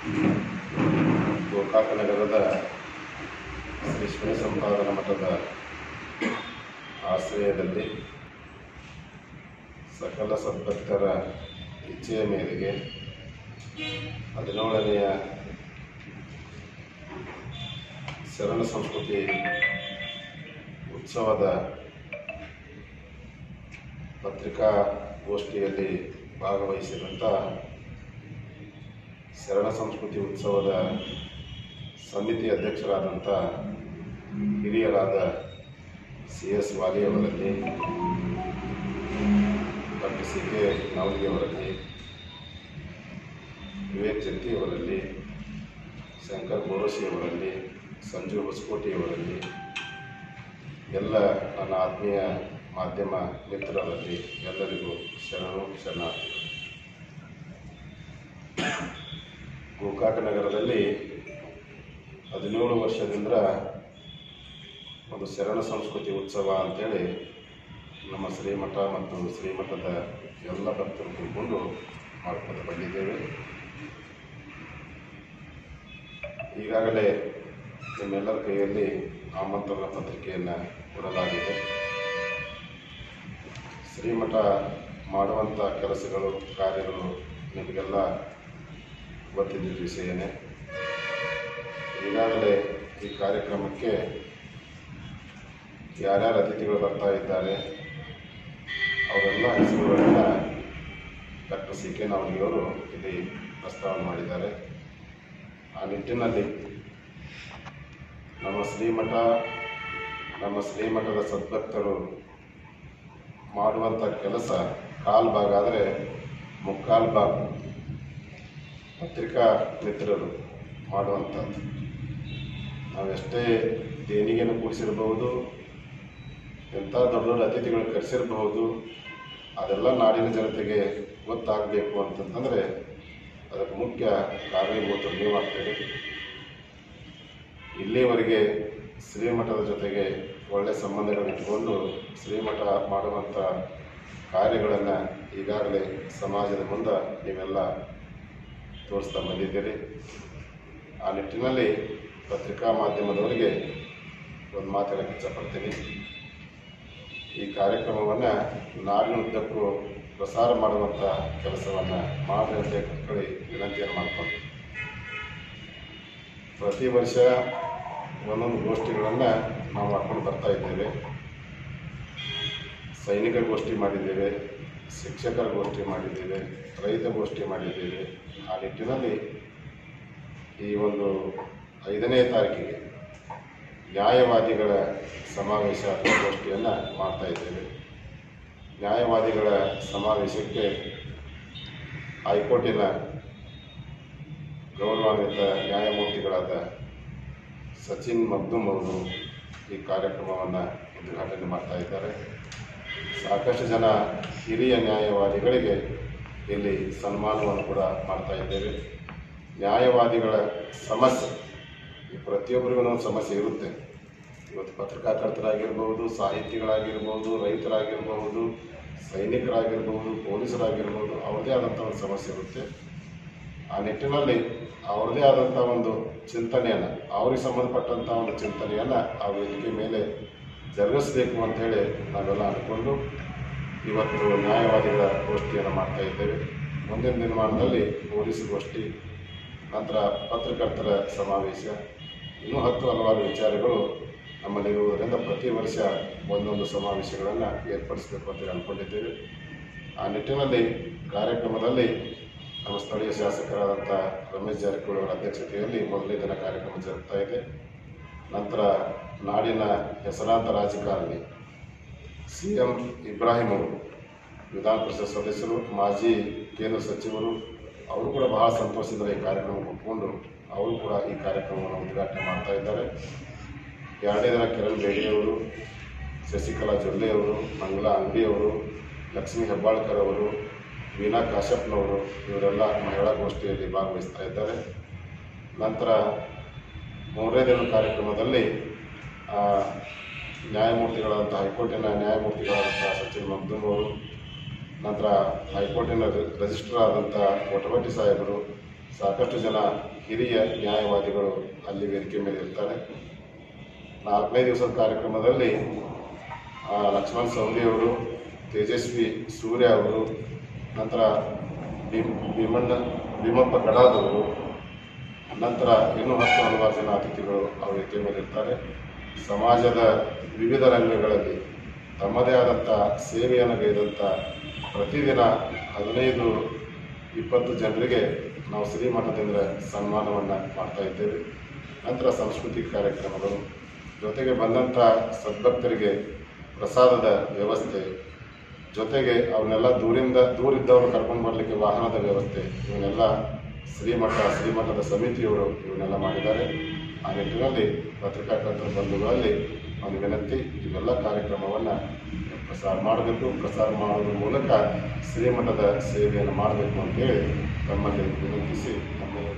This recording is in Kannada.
ಗೋಕಾಕ ನಗರದ ಶ್ರೀ ಶಿವ ಸಂಪಾದನಾ ಮಠದ ಆಶ್ರಯದಲ್ಲಿ ಸಕಲ ಸದ್ಭಕ್ತರ ಇಚ್ಛೆಯ ಮೇರೆಗೆ ಹದಿನೇಳನೆಯ ಶರಣ ಸಂಸ್ಕೃತಿ ಉತ್ಸವದ ಪತ್ರಿಕಾಗೋಷ್ಠಿಯಲ್ಲಿ ಭಾಗವಹಿಸಿದಂಥ ಶರಣ ಸಂಸ್ಕೃತಿ ಉತ್ಸವದ ಸಮಿತಿ ಅಧ್ಯಕ್ಷರಾದಂಥ ಹಿರಿಯರಾದ ಸಿ ಎಸ್ ವಾಲಿಯವರಲ್ಲಿ ಡಾಕ್ಟರ್ ಸಿ ಕೆ ನವಲಿಯವರಲ್ಲಿ ವಿವೇಕ್ ಜತ್ತಿಯವರಲ್ಲಿ ಶಂಕರ್ ಗೋರಸಿಯವರಲ್ಲಿ ಸಂಜು ಹೊಸಕೋಟೆಯವರಲ್ಲಿ ಎಲ್ಲ ನನ್ನ ಆತ್ಮೀಯ ಮಾಧ್ಯಮ ಮಿತ್ರರಲ್ಲಿ ಎಲ್ಲರಿಗೂ ಶರಣು ಶರಣಾರ್ಥಿಗಳು ಗೋಕಾಕ ನಗರದಲ್ಲಿ ಹದಿನೇಳು ವರ್ಷದಿಂದ ಒಂದು ಶರಣ ಸಂಸ್ಕೃತಿ ಉತ್ಸವ ಅಂತೇಳಿ ನಮ್ಮ ಶ್ರೀಮಠ ಮತ್ತು ಶ್ರೀಮಠದ ಎಲ್ಲ ಭಕ್ತರು ತಿಳ್ಕೊಂಡು ಮಾಡ್ಕೊಂಡು ಬಂದಿದ್ದೇವೆ ಈಗಾಗಲೇ ನಿಮ್ಮೆಲ್ಲರ ಕೈಯಲ್ಲಿ ಆಮಂತ್ರಣ ಪತ್ರಿಕೆಯನ್ನು ಕೊಡಲಾಗಿದೆ ಶ್ರೀಮಠ ಮಾಡುವಂಥ ಕೆಲಸಗಳು ಕಾರ್ಯಗಳು ನಿಮಗೆಲ್ಲ ಗೊತ್ತಿದ್ದ ವಿಷಯನೇ ಈಗಾಗಲೇ ಈ ಕಾರ್ಯಕ್ರಮಕ್ಕೆ ಯಾರ್ಯಾರು ಅತಿಥಿಗಳು ಬರ್ತಾ ಇದ್ದಾರೆ ಅವರೆಲ್ಲ ಹೆಸರುಗಳನ್ನು ಡಾಕ್ಟರ್ ಸಿ ಕೆ ನಾವಲಿಯವರು ಇಲ್ಲಿ ಪ್ರಸ್ತಾವನೆ ಮಾಡಿದ್ದಾರೆ ಆ ನಿಟ್ಟಿನಲ್ಲಿ ನಮ್ಮ ಶ್ರೀಮಠ ನಮ್ಮ ಶ್ರೀಮಠದ ಸದ್ಭಕ್ತರು ಮಾಡುವಂಥ ಕೆಲಸ ಕಾಲು ಭಾಗ ಆದರೆ ಮುಕ್ಕಾಲು ಭಾಗ ಪತ್ರಿಕಾ ಮಿತ್ರರು ಮಾಡುವಂಥದ್ದು ನಾವೆಷ್ಟೇ ದೇಣಿಗೆಯನ್ನು ಕೂಡಿಸಿರಬಹುದು ಎಂಥ ದೊಡ್ಡ ದೊಡ್ಡ ಅತಿಥಿಗಳು ಕರೆಸಿರಬಹುದು ಅದೆಲ್ಲ ನಾಡಿನ ಜನತೆಗೆ ಗೊತ್ತಾಗಬೇಕು ಅಂತಂತಂದರೆ ಅದಕ್ಕೆ ಮುಖ್ಯ ಕಾರಣೀಭೂತರು ನೀವಾಗ್ತೀರಿ ಇಲ್ಲಿಯವರೆಗೆ ಶ್ರೀಮಠದ ಜೊತೆಗೆ ಒಳ್ಳೆಯ ಸಂಬಂಧಗಳು ಇಟ್ಕೊಂಡು ಶ್ರೀಮಠ ಮಾಡುವಂಥ ಕಾರ್ಯಗಳನ್ನು ಈಗಾಗಲೇ ಸಮಾಜದ ಮುಂದೆ ನೀವೆಲ್ಲ ತೋರಿಸ್ತಾ ಬಂದಿದ್ದೀರಿ ಆ ನಿಟ್ಟಿನಲ್ಲಿ ಪತ್ರಿಕಾ ಮಾಧ್ಯಮದವರಿಗೆ ಒಂದು ಮಾತು ಹೇಳಕ್ಕೆ ಇಚ್ಛಪಡ್ತೀನಿ ಈ ಕಾರ್ಯಕ್ರಮವನ್ನು ನಾಡಿನುದ್ದಕ್ಕೂ ಪ್ರಸಾರ ಮಾಡುವಂಥ ಕೆಲಸವನ್ನು ಮಾಡಿ ಅಂತ ಕಟ್ಕೊಳ್ಳಿ ವಿನಂತಿಯನ್ನು ಮಾಡಿಕೊಂಡು ಪ್ರತಿ ವರ್ಷ ಒಂದೊಂದು ಗೋಷ್ಠಿಗಳನ್ನು ನಾವು ಮಾಡ್ಕೊಂಡು ಬರ್ತಾ ಇದ್ದೇವೆ ಸೈನಿಕರ ಗೋಷ್ಠಿ ಮಾಡಿದ್ದೇವೆ ಶಿಕ್ಷಕರ ಗೋಷ್ಠಿ ಮಾಡಿದ್ದೇವೆ ರೈತ ಗೋಷ್ಠಿ ಮಾಡಿದ್ದೇವೆ ಆ ನಿಟ್ಟಿನಲ್ಲಿ ಈ ಒಂದು ಐದನೇ ತಾರೀಕಿಗೆ ನ್ಯಾಯವಾದಿಗಳ ಸಮಾವೇಶ ಅಥವಾ ಗೋಷ್ಠಿಯನ್ನು ಮಾಡ್ತಾ ಇದ್ದೇವೆ ನ್ಯಾಯವಾದಿಗಳ ಸಮಾವೇಶಕ್ಕೆ ಹೈಕೋರ್ಟಿನ ಗೌರವಾನ್ವಿತ ನ್ಯಾಯಮೂರ್ತಿಗಳಾದ ಸಚಿನ್ ಮಗ್ದುಮ್ ಅವರು ಈ ಕಾರ್ಯಕ್ರಮವನ್ನು ಉದ್ಘಾಟನೆ ಮಾಡ್ತಾ ಇದ್ದಾರೆ ಸಾಕಷ್ಟು ಜನ ಹಿರಿಯ ನ್ಯಾಯವಾದಿಗಳಿಗೆ ಇಲ್ಲಿ ಸನ್ಮಾನವನ್ನು ಕೂಡ ಮಾಡ್ತಾ ಇದ್ದೇವೆ ನ್ಯಾಯವಾದಿಗಳ ಸಮಸ್ಯೆ ಈ ಪ್ರತಿಯೊಬ್ಬರಿಗೂ ಒಂದು ಸಮಸ್ಯೆ ಇರುತ್ತೆ ಇವತ್ತು ಪತ್ರಕರ್ತರಾಗಿರ್ಬೋದು ಸಾಹಿತಿಗಳಾಗಿರ್ಬೋದು ರೈತರಾಗಿರ್ಬೋದು ಸೈನಿಕರಾಗಿರ್ಬೋದು ಪೊಲೀಸರಾಗಿರ್ಬೋದು ಅವ್ರದ್ದೇ ಆದಂಥ ಒಂದು ಸಮಸ್ಯೆ ಇರುತ್ತೆ ಆ ನಿಟ್ಟಿನಲ್ಲಿ ಅವ್ರದ್ದೇ ಆದಂಥ ಒಂದು ಚಿಂತನೆಯನ್ನು ಅವ್ರಿಗೆ ಸಂಬಂಧಪಟ್ಟಂಥ ಒಂದು ಚಿಂತನೆಯನ್ನು ಆ ವೇದಿಕೆ ಮೇಲೆ ಜರುಗಿಸಬೇಕು ಅಂತೇಳಿ ನಾವೆಲ್ಲ ಅಂದ್ಕೊಂಡು ಇವತ್ತು ನ್ಯಾಯವಾದಿಗಳ ಗೋಷ್ಠಿಯನ್ನು ಮಾಡ್ತಾ ಇದ್ದೇವೆ ಮುಂದಿನ ದಿನಮಾನದಲ್ಲಿ ಪೊಲೀಸ್ ಗೋಷ್ಠಿ ನಂತರ ಪತ್ರಕರ್ತರ ಸಮಾವೇಶ ಇನ್ನೂ ಹತ್ತು ಹಲವಾರು ವಿಚಾರಗಳು ನಮ್ಮಲ್ಲಿರುವುದರಿಂದ ಪ್ರತಿ ವರ್ಷ ಒಂದೊಂದು ಸಮಾವೇಶಗಳನ್ನು ಏರ್ಪಡಿಸಬೇಕು ಅಂತೇಳಿ ಅಂದ್ಕೊಂಡಿದ್ದೇವೆ ಆ ನಿಟ್ಟಿನಲ್ಲಿ ಕಾರ್ಯಕ್ರಮದಲ್ಲಿ ನಮ್ಮ ಸ್ಥಳೀಯ ಶಾಸಕರಾದಂಥ ರಮೇಶ್ ಜಾರಕಿಹೊಳಿ ಅವರ ಅಧ್ಯಕ್ಷತೆಯಲ್ಲಿ ಮೊದಲನೇ ದಿನ ಕಾರ್ಯಕ್ರಮ ಜರುಗ್ತಾ ಇದೆ ನಂತರ ನಾಡಿನ ಹೆಸರಾಂತ ರಾಜಕಾರಣಿ ಸಿ ಎಂ ಇಬ್ರಾಹಿಂ ಅವರು ವಿಧಾನ ಪರಿಷತ್ ಸದಸ್ಯರು ಮಾಜಿ ಕೇಂದ್ರ ಸಚಿವರು ಅವರು ಕೂಡ ಬಹಳ ಸಂತೋಷದಿಂದ ಈ ಕಾರ್ಯಕ್ರಮ ಒಪ್ಪಿಕೊಂಡು ಅವರು ಕೂಡ ಈ ಕಾರ್ಯಕ್ರಮವನ್ನು ಉದ್ಘಾಟನೆ ಮಾಡ್ತಾ ಇದ್ದಾರೆ ಎರಡನೇ ದಿನ ಕಿರಣ್ ಬೇಡಿಯವರು ಶಶಿಕಲಾ ಜೊಲ್ಲೆಯವರು ಮಂಗಲಾ ಅಂಗಡಿಯವರು ಲಕ್ಷ್ಮೀ ಹೆಬ್ಬಾಳ್ಕರ್ ಅವರು ವೀಣಾ ಕಾಶ್ಯಪ್ನವರು ಇವರೆಲ್ಲ ಮಹಿಳಾ ಗೋಷ್ಠಿಯಲ್ಲಿ ಭಾಗವಹಿಸ್ತಾ ಇದ್ದಾರೆ ನಂತರ ಮೂರನೇ ದಿನ ಕಾರ್ಯಕ್ರಮದಲ್ಲಿ ಆ, ನ್ಯಾಯಮೂರ್ತಿಗಳಾದಂಥ ಹೈಕೋರ್ಟಿನ ನ್ಯಾಯಮೂರ್ತಿಗಳಾದಂಥ ಸಚಿನ್ ಮಗ್ದುಮ್ ಅವರು ನಂತರ ಹೈಕೋರ್ಟಿನ ರಿ- ರಿಜಿಸ್ಟ್ರಾರ್ ಆದಂಥ ಒಟವಟಿ ಸಾಹೇಬರು ಸಾಕಷ್ಟು ಜನ ಹಿರಿಯ ನ್ಯಾಯವಾದಿಗಳು ಅಲ್ಲಿ ವೇದಿಕೆ ಮೇಲೆ ಇರ್ತಾರೆ ನಾಲ್ಕನೇ ದಿವಸದ ಕಾರ್ಯಕ್ರಮದಲ್ಲಿ ಆ, ಲಕ್ಷ್ಮಣ್ ಸವದಿ ಅವರು ತೇಜಸ್ವಿ ಸೂರ್ಯ ಅವರು ನಂತರ ಭೀಮ್ ಭೀಮಣ್ಣ ಭೀಮಪ್ಪ ಗಡಾದವರು ನಂತರ ಇನ್ನೂ ಹತ್ತು ಹಲವಾರು ಜನ ಅತಿಥಿಗಳು ಆ ವೇದಿಕೆ ಮೇಲೆ ಇರ್ತಾರೆ ಸಮಾಜದ ವಿವಿಧ ರಂಗಗಳಲ್ಲಿ ತಮ್ಮದೇ ಆದಂಥ ಸೇವೆಯನ್ನು ಗೈದಂಥ ಪ್ರತಿದಿನ ಹದಿನೈದು ಇಪ್ಪತ್ತು ಜನರಿಗೆ ನಾವು ಶ್ರೀಮಠದಿಂದ ಸನ್ಮಾನವನ್ನು ಮಾಡ್ತಾ ಇದ್ದೇವೆ ನಂತರ ಸಾಂಸ್ಕೃತಿಕ ಕಾರ್ಯಕ್ರಮಗಳು ಜೊತೆಗೆ ಬಂದಂಥ ಸದ್ಭಕ್ತರಿಗೆ ಪ್ರಸಾದದ ವ್ಯವಸ್ಥೆ ಜೊತೆಗೆ ಅವನ್ನೆಲ್ಲ ದೂರಿಂದ ದೂರಿದ್ದವರು ಕರ್ಕೊಂಡು ಬರಲಿಕ್ಕೆ ವಾಹನದ ವ್ಯವಸ್ಥೆ ಇವನ್ನೆಲ್ಲ ಶ್ರೀಮಠ ಶ್ರೀಮಠದ ಸಮಿತಿಯವರು ಇವನ್ನೆಲ್ಲ ಮಾಡಿದ್ದಾರೆ ಆ ನಿಟ್ಟಿನಲ್ಲಿ ಪತ್ರಿಕಾಕರ್ತರ ಬಂಧುಗಳಲ್ಲಿ ಒಂದು ವಿನಂತಿ ಇವೆಲ್ಲ ಕಾರ್ಯಕ್ರಮವನ್ನು ಪ್ರಸಾರ ಮಾಡಬೇಕು ಪ್ರಸಾರ ಮಾಡೋದ್ರ ಮೂಲಕ ಶ್ರೀಮಠದ ಸೇವೆಯನ್ನು ಮಾಡಬೇಕು ಅಂತೇಳಿ ತಮ್ಮಲ್ಲಿ ವಿನಂತಿಸಿ ನಮ್ಮ